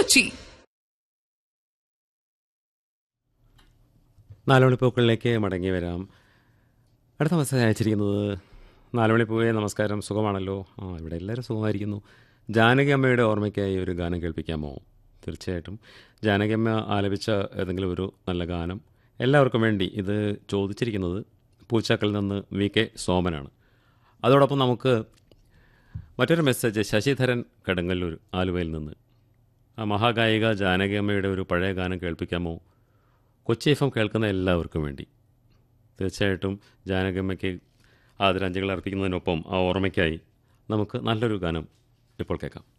കൊച്ചി നാലുമണിപ്പൂക്കളിലേക്ക് മടങ്ങി വരാം അടുത്ത മെസ്സേജ് അയച്ചിരിക്കുന്നത് നാലുമണിപ്പൂവേ നമസ്കാരം സുഖമാണല്ലോ ആ ഇവിടെ എല്ലാവരും സുഖമായിരിക്കുന്നു ജാനകി അമ്മയുടെ ഓർമ്മയ്ക്കായി ഒരു ഗാനം കേൾപ്പിക്കാമോ തീർച്ചയായിട്ടും ജാനകി അമ്മ ആലപിച്ച ഏതെങ്കിലും ഒരു നല്ല ഗാനം എല്ലാവർക്കും വേണ്ടി ഇത് ചോദിച്ചിരിക്കുന്നത് പൂച്ചാക്കൽ നിന്ന് വി കെ സോമനാണ് അതോടൊപ്പം നമുക്ക് മറ്റൊരു മെസ്സേജ് ശശിധരൻ കടങ്ങല്ലൂർ ആലുവയിൽ നിന്ന് ആ മഹാഗായിക ജാനകി അമ്മയുടെ ഒരു പഴയ ഗാനം കേൾപ്പിക്കാമോ കൊച്ചി എഫ് എം കേൾക്കുന്ന എല്ലാവർക്കും വേണ്ടി തീർച്ചയായിട്ടും ജാനകമ്മയ്ക്ക് ആദരാഞ്ജലികൾ അർപ്പിക്കുന്നതിനൊപ്പം ആ ഓർമ്മയ്ക്കായി നമുക്ക് നല്ലൊരു ഗാനം ഇപ്പോൾ കേൾക്കാം